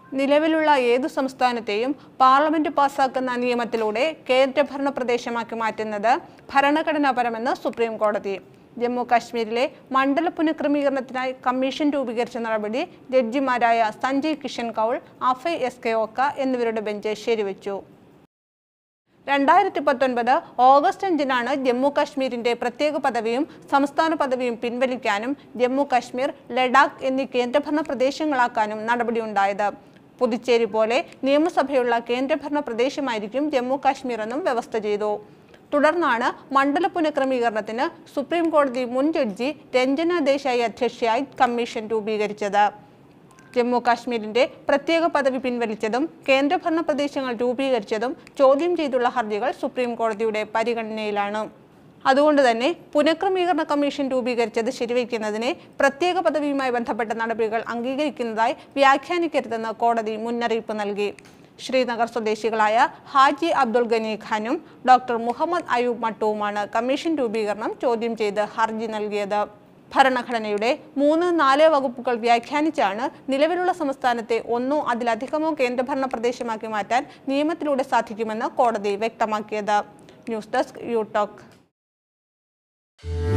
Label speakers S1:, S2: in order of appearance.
S1: നിലവിലുള്ള ഏതു സംസ്ഥാനത്തെയും പാർലമെന്റ് പാസാക്കുന്ന നിയമത്തിലൂടെ കേന്ദ്രഭരണ പ്രദേശമാക്കി മാറ്റുന്നത് ഭരണഘടനാപരമെന്ന് സുപ്രീം കോടതി ജമ്മു കാശ്മീരിലെ മണ്ഡല പുനഃക്രമീകരണത്തിനായി കമ്മീഷൻ രൂപീകരിച്ച നടപടി ജഡ്ജിമാരായ സഞ്ജയ് കിഷൻ കൗൾ അഫയ് എസ് കെ ഓക്ക എന്നിവരുടെ ബെഞ്ച് ശരിവെച്ചു രണ്ടായിരത്തി പത്തൊൻപത് ഓഗസ്റ്റ് അഞ്ചിനാണ് ജമ്മു കാശ്മീരിന്റെ പ്രത്യേക പദവിയും സംസ്ഥാന പദവിയും പിൻവലിക്കാനും ജമ്മു കാശ്മീർ ലഡാക്ക് എന്നീ കേന്ദ്രഭരണ പ്രദേശങ്ങളാക്കാനും നടപടിയുണ്ടായത് പുതുച്ചേരി പോലെ നിയമസഭയുള്ള കേന്ദ്രഭരണ പ്രദേശമായിരിക്കും ജമ്മു കാശ്മീർ എന്നും വ്യവസ്ഥ ചെയ്തു തുടർന്നാണ് മണ്ഡല പുനഃക്രമീകരണത്തിന് സുപ്രീം കോടതി മുൻ ജഡ്ജി രഞ്ജന ദേശായി അധ്യക്ഷയായി കമ്മീഷൻ രൂപീകരിച്ചത് ജമ്മു കാശ്മീരിന്റെ പ്രത്യേക പദവി പിൻവലിച്ചതും കേന്ദ്രഭരണ പ്രദേശങ്ങൾ രൂപീകരിച്ചതും ചോദ്യം ചെയ്തുള്ള ഹർജികൾ സുപ്രീം കോടതിയുടെ പരിഗണനയിലാണ് അതുകൊണ്ട് തന്നെ പുനഃക്രമീകരണ കമ്മീഷൻ രൂപീകരിച്ചത് ശരിവയ്ക്കുന്നതിനെ പ്രത്യേക പദവിയുമായി ബന്ധപ്പെട്ട നടപടികൾ അംഗീകരിക്കുന്നതായി വ്യാഖ്യാനിക്കരുതെന്ന് കോടതി മുന്നറിയിപ്പ് നൽകി ശ്രീനഗർ സ്വദേശികളായ ഹാജി അബ്ദുൾ ഗനി ഖാനും ഡോക്ടർ മുഹമ്മദ് അയൂബ് മട്ടുവുമാണ് കമ്മീഷൻ രൂപീകരണം ചോദ്യം ചെയ്ത് ഹർജി നൽകിയത് ഭരണഘടനയുടെ മൂന്ന് നാല് വകുപ്പുകൾ വ്യാഖ്യാനിച്ചാണ് നിലവിലുള്ള സംസ്ഥാനത്തെ ഒന്നോ അതിലധികമോ കേന്ദ്രഭരണ പ്രദേശമാക്കി മാറ്റാൻ നിയമത്തിലൂടെ സാധിക്കുമെന്ന് കോടതി വ്യക്തമാക്കിയത് ന്യൂസ് ഡെസ്ക് യു ടോക്ക്